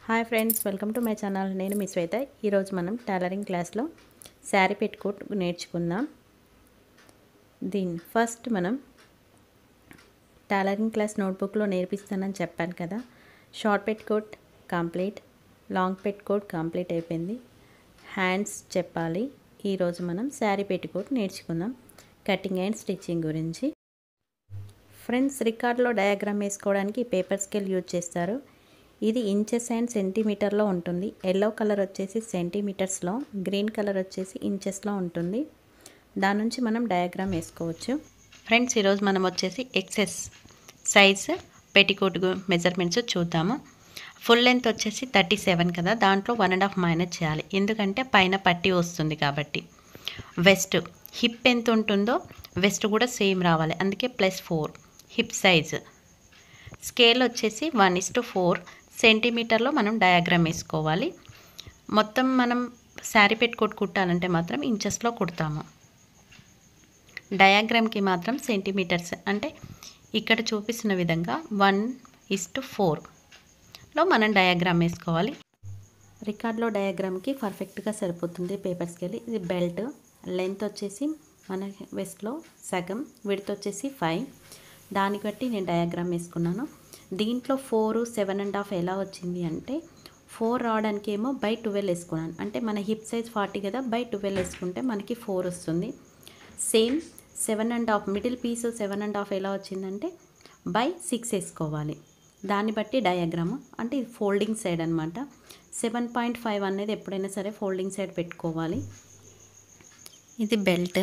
hi friends welcome to my channel నేను మీ శ్వేత ఈరోజు మనం టైలరింగ్ క్లాస్లో శారీ పెట్టుకోట్ నేర్చుకుందాం దీని ఫస్ట్ మనం టైలరింగ్ క్లాస్ నోట్బుక్లో నేర్పిస్తానని చెప్పాను కదా short petticoat complete long petticoat complete అయిపోయింది హ్యాండ్స్ చెప్పాలి ఈరోజు మనం శారీ పెట్టుకోట్ నేర్చుకుందాం కటింగ్ అండ్ స్టిచ్చింగ్ గురించి ఫ్రెండ్స్ రికార్డ్లో డయాగ్రామ్ వేసుకోవడానికి పేపర్ స్కేల్ యూజ్ చేస్తారు ఇది ఇంచెస్ అండ్ సెంటీమీటర్లో ఉంటుంది ఎల్లో కలర్ వచ్చేసి సెంటీమీటర్స్లో గ్రీన్ కలర్ వచ్చేసి ఇంచెస్లో ఉంటుంది దాని నుంచి మనం డయాగ్రామ్ వేసుకోవచ్చు ఫ్రెండ్స్ ఈరోజు మనం వచ్చేసి ఎక్సెస్ సైజ్ పెట్టికోట్ మెజర్మెంట్స్ చూద్దాము ఫుల్ లెంత్ వచ్చేసి థర్టీ సెవెన్ కదా దాంట్లో వన్ అండ్ హాఫ్ మైనస్ చేయాలి ఎందుకంటే పైన పట్టి వస్తుంది కాబట్టి వెస్ట్ హిప్ ఎంత ఉంటుందో వెస్ట్ కూడా సేమ్ రావాలి అందుకే plus four hip size scale వచ్చేసి వన్ ఇస్ టు ఫోర్ సెంటీమీటర్లో మనం డయాగ్రామ్ వేసుకోవాలి మొత్తం మనం శారీ పెట్టుకోటి కుట్టాలంటే మాత్రం ఇంచెస్లో కుడతాము డయాగ్రామ్కి మాత్రం సెంటీమీటర్స్ అంటే ఇక్కడ చూపిస్తున్న విధంగా వన్ ఇస్ టు ఫోర్లో మనం డయాగ్రామ్ వేసుకోవాలి రికార్డ్లో డయాగ్రామ్కి పర్ఫెక్ట్గా సరిపోతుంది పేపర్ స్కేల్ ఇది బెల్ట్ లెంత్ వచ్చేసి మన వెస్ట్లో సగం విడత్ వచ్చేసి ఫైవ్ దాన్ని బట్టి నేను డయాగ్రామ్ వేసుకున్నాను దీంట్లో ఫోర్ సెవెన్ అండ్ హాఫ్ ఎలా వచ్చింది అంటే ఫోర్ రావడానికి ఏమో బై ట్వెల్వ్ వేసుకున్నాను అంటే మన హిప్ సైజ్ ఫార్టీ కదా బై ట్వెల్వ్ వేసుకుంటే మనకి ఫోర్ వస్తుంది same seven and half middle piece seven and half ఎలా వచ్చిందంటే బై సిక్స్ వేసుకోవాలి దాన్ని బట్టి డయాగ్రాము అంటే ఇది ఫోల్డింగ్ సైడ్ అనమాట సెవెన్ పాయింట్ ఫైవ్ అనేది ఎప్పుడైనా సరే ఫోల్డింగ్ సైడ్ పెట్టుకోవాలి ఇది బెల్ట్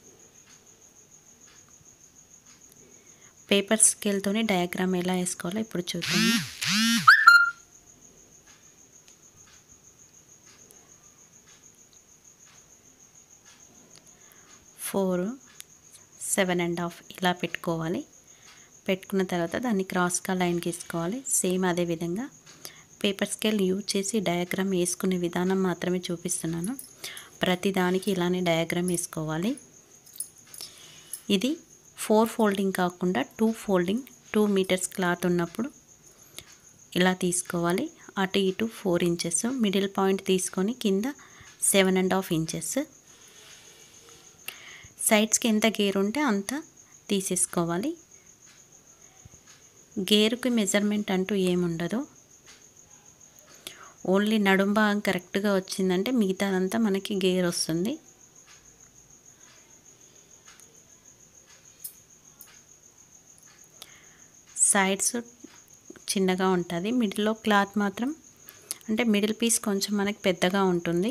పేపర్ స్కేల్తోనే డయాగ్రామ్ ఎలా వేసుకోవాలో ఇప్పుడు చూద్దాము ఫోర్ సెవెన్ అండ్ హాఫ్ ఇలా పెట్టుకోవాలి పెట్టుకున్న తర్వాత దాన్ని క్రాస్గా లైన్ గీసుకోవాలి సేమ్ అదే విధంగా పేపర్ స్కేల్ యూజ్ చేసి డయాగ్రామ్ వేసుకునే విధానం మాత్రమే చూపిస్తున్నాను ప్రతి దానికి ఇలానే డయాగ్రామ్ వేసుకోవాలి ఇది ఫోర్ ఫోల్డింగ్ కాకుండా two folding two metres cloth ఉన్నప్పుడు ఇలా తీసుకోవాలి అటు ఇటు ఫోర్ ఇంచెస్ మిడిల్ పాయింట్ తీసుకొని కింద సెవెన్ అండ్ హాఫ్ ఇంచెస్ సైడ్స్కి ఎంత గేర్ ఉంటే అంత తీసేసుకోవాలి గేరుకి మెజర్మెంట్ అంటూ ఏముండదు ఓన్లీ నడుం భాగం కరెక్ట్గా వచ్చిందంటే మిగతాదంతా మనకి గేర్ వస్తుంది సైడ్స్ చిన్నగా ఉంటుంది మిడిల్లో క్లాత్ మాత్రం అంటే మిడిల్ పీస్ కొంచెం మనకి పెద్దగా ఉంటుంది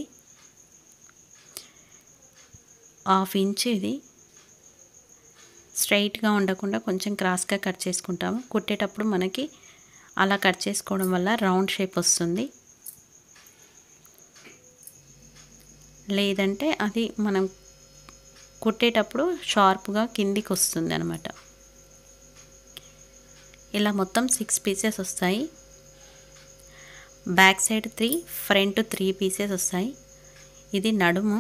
హాఫ్ ఇంచ్ ఇది స్ట్రైట్గా ఉండకుండా కొంచెం క్రాస్గా కట్ చేసుకుంటాము కుట్టేటప్పుడు మనకి అలా కట్ చేసుకోవడం వల్ల రౌండ్ షేప్ వస్తుంది లేదంటే అది మనం కుట్టేటప్పుడు షార్ప్గా కిందికి వస్తుంది అనమాట ఇలా మొత్తం సిక్స్ పీసెస్ వస్తాయి back side three front three pieces వస్తాయి ఇది నడుము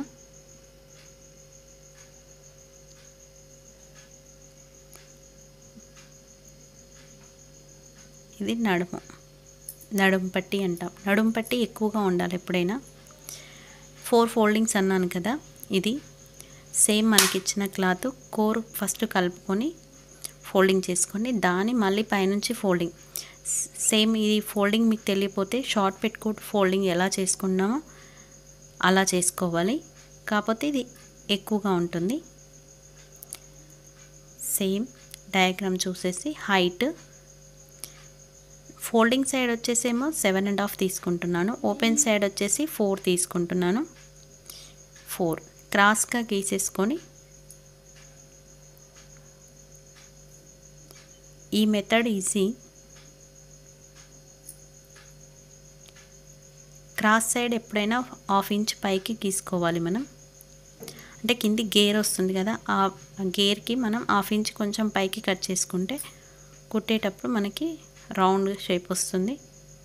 ఇది నడుము నడుము పట్టి అంటాం నడుము పట్టి ఎక్కువగా ఉండాలి ఎప్పుడైనా ఫోర్ ఫోల్డింగ్స్ అన్నాను కదా ఇది సేమ్ మనకి ఇచ్చిన క్లాత్ కోర్ ఫస్ట్ కలుపుకొని ఫోల్డింగ్ చేసుకొని దాన్ని మళ్ళీ పైనుంచి ఫోల్డింగ్ సేమ్ ఇది ఫోల్డింగ్ మీకు తెలియపోతే షార్ట్ పెట్టుకోట్ ఫోల్డింగ్ ఎలా చేసుకున్నామో అలా చేసుకోవాలి కాకపోతే ఇది ఎక్కువగా ఉంటుంది సేమ్ డయాగ్రామ్ చూసేసి హైట్ ఫోల్డింగ్ సైడ్ వచ్చేసేమో సెవెన్ అండ్ హాఫ్ తీసుకుంటున్నాను ఓపెన్ సైడ్ వచ్చేసి ఫోర్ తీసుకుంటున్నాను ఫోర్ క్రాస్గా గీసేసుకొని ఈ మెథడ్ ఈజీ క్రాస్ సైడ్ ఎప్పుడైనా హాఫ్ ఇంచ్ పైకి గీసుకోవాలి మనం అంటే కింది గేర్ వస్తుంది కదా ఆ గేర్కి మనం హాఫ్ ఇంచ్ కొంచెం పైకి కట్ చేసుకుంటే కుట్టేటప్పుడు మనకి రౌండ్ షేప్ వస్తుంది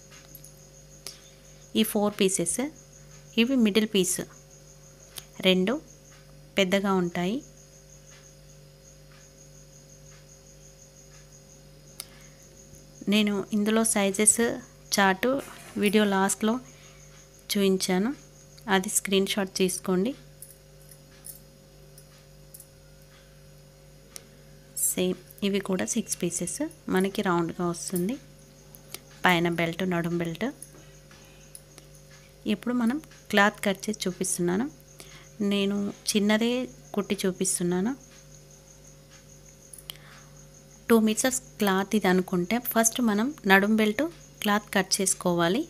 ఈ ఫోర్ పీసెస్ ఇవి మిడిల్ పీస్ రెండు పెద్దగా ఉంటాయి నేను ఇందులో సైజెస్ చార్టు వీడియో లాస్ట్లో చూపించాను అది స్క్రీన్ షాట్ తీసుకోండి సేమ్ ఇవి కూడా సిక్స్ పీసెస్ మనకి రౌండ్గా వస్తుంది పైన బెల్ట్ నడుం బెల్ట్ ఇప్పుడు మనం క్లాత్ కట్ చేసి చూపిస్తున్నాను నేను చిన్నదే కుట్టి చూపిస్తున్నాను టూ మీటర్స్ క్లాత్ ఇది అనుకుంటే ఫస్ట్ మనం నడుం బెల్ట్ క్లాత్ కట్ చేసుకోవాలి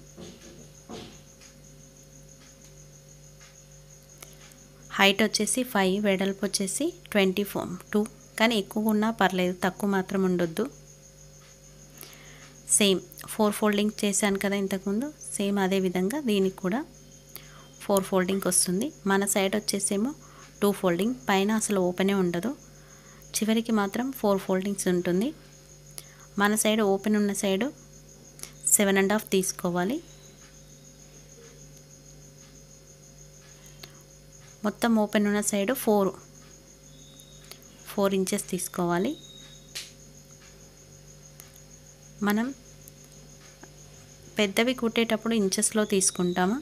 హైట్ వచ్చేసి ఫైవ్ వెడల్పు వచ్చేసి ట్వంటీ ఫోర్ టూ కానీ ఎక్కువ ఉన్నా పర్లేదు తక్కువ మాత్రం ఉండొద్దు సేమ్ ఫోర్ ఫోల్డింగ్ చేశాను కదా ఇంతకుముందు సేమ్ అదే విధంగా దీనికి కూడా ఫోర్ ఫోల్డింగ్ వస్తుంది మన సైడ్ వచ్చేసేమో టూ ఫోల్డింగ్ పైన అసలు ఓపెనే ఉండదు చివరికి మాత్రం ఫోర్ ఫోల్డింగ్స్ ఉంటుంది మన సైడ్ ఓపెన్ ఉన్న సైడు సెవెన్ అండ్ హాఫ్ తీసుకోవాలి మొత్తం ఓపెన్ ఉన్న సైడు ఫోర్ ఫోర్ ఇంచెస్ తీసుకోవాలి మనం పెద్దవి కుట్టేటప్పుడు ఇంచెస్లో తీసుకుంటాము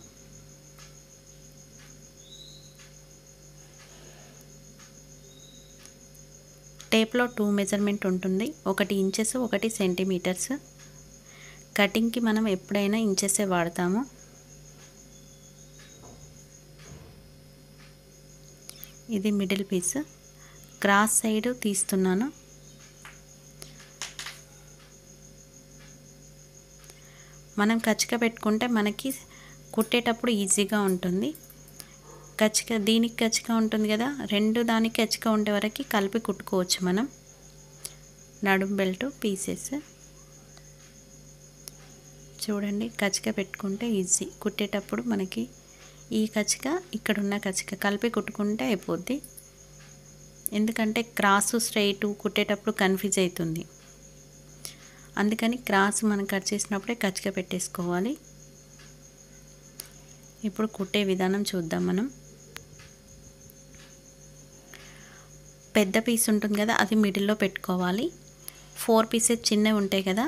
టేప్లో టూ మెజర్మెంట్ ఉంటుంది ఒకటి ఇంచెస్ ఒకటి సెంటీమీటర్స్ కటింగ్కి మనం ఎప్పుడైనా ఇంచెసే వాడతాము ఇది మిడిల్ పీస్ క్రాస్ సైడ్ తీస్తున్నాను మనం కచ్చిక పెట్టుకుంటే మనకి కుట్టేటప్పుడు ఈజీగా ఉంటుంది కచ్చిక దీనికి కచ్చిక ఉంటుంది కదా రెండు దానికి కచ్చిక ఉండే వరకు కలిపి కుట్టుకోవచ్చు మనం నడుం బెల్ట్ పీసెస్ చూడండి కచ్చిక పెట్టుకుంటే ఈజీ కుట్టేటప్పుడు మనకి ఈ కచ్చిక ఇక్కడున్న కచ్చిక కలిపి కుట్టుకుంటే అయిపోద్ది ఎందుకంటే క్రాసు స్ట్రైట్ కుట్టేటప్పుడు కన్ఫ్యూజ్ అవుతుంది అందుకని క్రాస్ మనం కట్ చేసినప్పుడే కచ్చిక పెట్టేసుకోవాలి ఇప్పుడు కుట్టే విధానం చూద్దాం మనం పెద్ద పీస్ ఉంటుంది కదా అది మిడిల్లో పెట్టుకోవాలి ఫోర్ పీసెస్ చిన్నవి ఉంటాయి కదా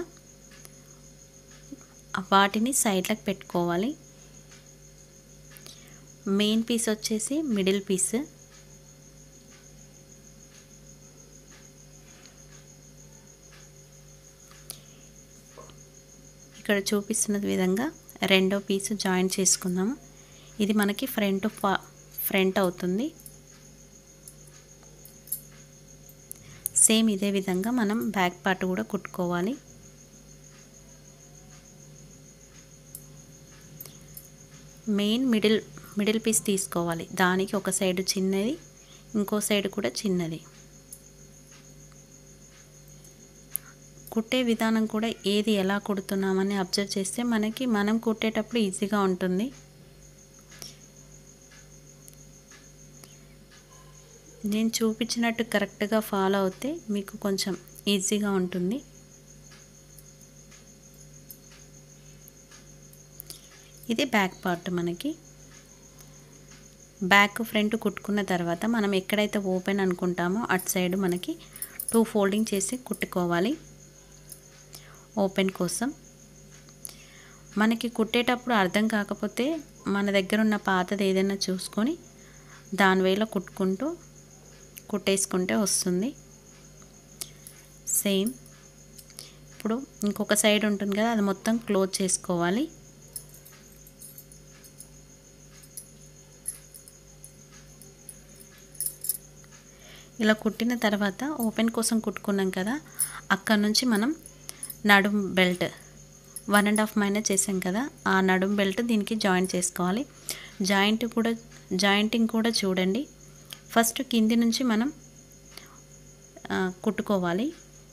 వాటిని సైడ్లకు పెట్టుకోవాలి మెయిన్ పీస్ వచ్చేసి మిడిల్ పీస్ ఇక్కడ చూపిస్తున్న విధంగా రెండో పీసు జాయిన్ చేసుకుందాము ఇది మనకి ఫ్రంట్ ఫ్రంట్ అవుతుంది సేమ్ ఇదే విధంగా మనం బ్యాక్ పార్ట్ కూడా కుట్టుకోవాలి మెయిన్ మిడిల్ మిడిల్ పీస్ తీసుకోవాలి దానికి ఒక సైడ్ చిన్నది ఇంకో సైడ్ కూడా చిన్నది కుట్టే విధానం కూడా ఏది ఎలా కుడుతున్నామని అబ్జర్వ్ చేస్తే మనకి మనం కుట్టేటప్పుడు ఈజీగా ఉంటుంది నేను చూపించినట్టు కరెక్ట్గా ఫాలో అవుతే మీకు కొంచెం ఈజీగా ఉంటుంది ఇది బ్యాక్ పార్ట్ మనకి బ్యాక్ ఫ్రంట్ కుట్టుకున్న తర్వాత మనం ఎక్కడైతే ఓపెన్ అనుకుంటామో అటు సైడ్ మనకి టూ ఫోల్డింగ్ చేసి కుట్టుకోవాలి ఓపెన్ కోసం మనకి కుట్టేటప్పుడు అర్థం కాకపోతే మన దగ్గర ఉన్న పాతది ఏదైనా చూసుకొని దాని వేలో కుట్టుకుంటూ కుట్టేసుకుంటే వస్తుంది సేమ్ ఇప్పుడు ఇంకొక సైడ్ ఉంటుంది కదా అది మొత్తం క్లోజ్ చేసుకోవాలి ఇలా కుట్టిన తర్వాత ఓపెన్ కోసం కుట్టుకున్నాం కదా అక్కడ నుంచి మనం నడుం belt one and half minus చేసాం కదా ఆ నడుం బెల్ట్ దీనికి జాయింట్ చేసుకోవాలి జాయింట్ కూడా జాయింటింగ్ కూడా చూడండి ఫస్ట్ కింది నుంచి మనం కుట్టుకోవాలి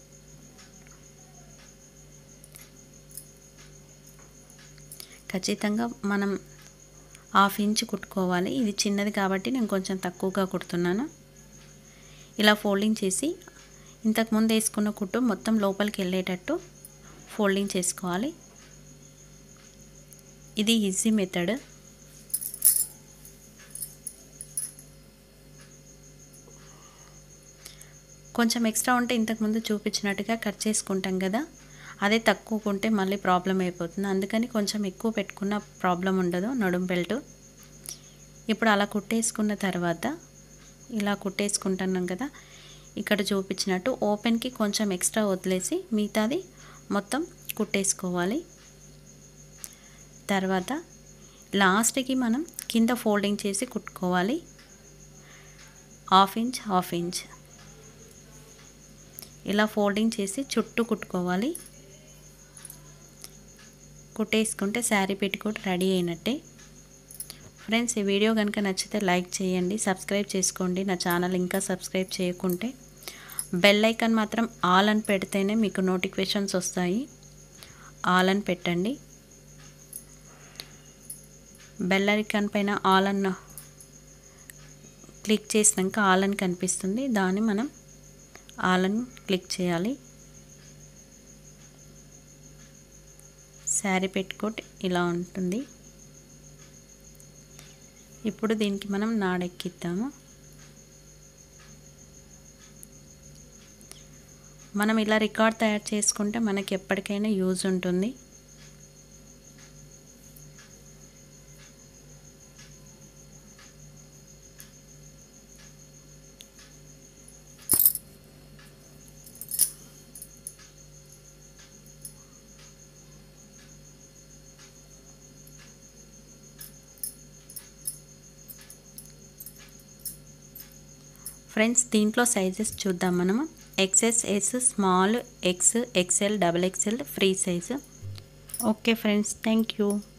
ఖచ్చితంగా మనం హాఫ్ ఇంచ్ కుట్టుకోవాలి ఇది చిన్నది కాబట్టి నేను కొంచెం తక్కువగా కుడుతున్నాను ఇలా ఫోల్డింగ్ చేసి ఇంతకుముందు వేసుకున్న కుట్టు మొత్తం లోపలికి వెళ్ళేటట్టు ఫోల్డింగ్ చేసుకోవాలి ఇది ఈజీ మెథడ్ కొంచెం ఎక్స్ట్రా ఉంటే ఇంతకుముందు చూపించినట్టుగా కట్ చేసుకుంటాం కదా అదే తక్కువ ఉంటే మళ్ళీ ప్రాబ్లం అయిపోతుంది అందుకని కొంచెం ఎక్కువ పెట్టుకున్న ప్రాబ్లం ఉండదు నడుం బెల్ట్ ఇప్పుడు అలా కుట్టేసుకున్న తర్వాత ఇలా కుట్టేసుకుంటున్నాం కదా ఇక్కడ చూపించినట్టు ఓపెన్కి కొంచెం ఎక్స్ట్రా వదిలేసి మిగతాది మొత్తం కుట్టేసుకోవాలి తర్వాత లాస్ట్కి మనం కింద ఫోల్డింగ్ చేసి కుట్టుకోవాలి హాఫ్ ఇంచ్ హాఫ్ ఇంచ్ ఇలా ఫోల్డింగ్ చేసి చుట్టూ కుట్టుకోవాలి కుట్టేసుకుంటే శారీ పెట్టుకోటి రెడీ అయినట్టే ఫ్రెండ్స్ ఈ వీడియో కనుక నచ్చితే లైక్ చేయండి సబ్స్క్రైబ్ చేసుకోండి నా ఛానల్ ఇంకా సబ్స్క్రైబ్ చేయకుంటే బెల్ ఐకాన్ మాత్రం ఆల్ అని పెడితేనే మీకు నోటిఫికేషన్స్ వస్తాయి ఆల్ అని పెట్టండి బెల్ ఐకాన్ పైన ఆల్ అన్న క్లిక్ చేసినాక ఆల్ అని కనిపిస్తుంది దాన్ని మనం ఆల్ అని క్లిక్ చేయాలి శారీ పెట్టుకోట్ ఇలా ఉంటుంది ఇప్పుడు దీనికి మనం నాడెక్కిద్దాము మనం ఇలా రికార్డ్ తయారు చేసుకుంటే మనకి ఎప్పటికైనా యూజ్ ఉంటుంది ఫ్రెండ్స్ దీంట్లో సైజెస్ చూద్దాం మనము XS S small X XL double XL free size okay friends thank you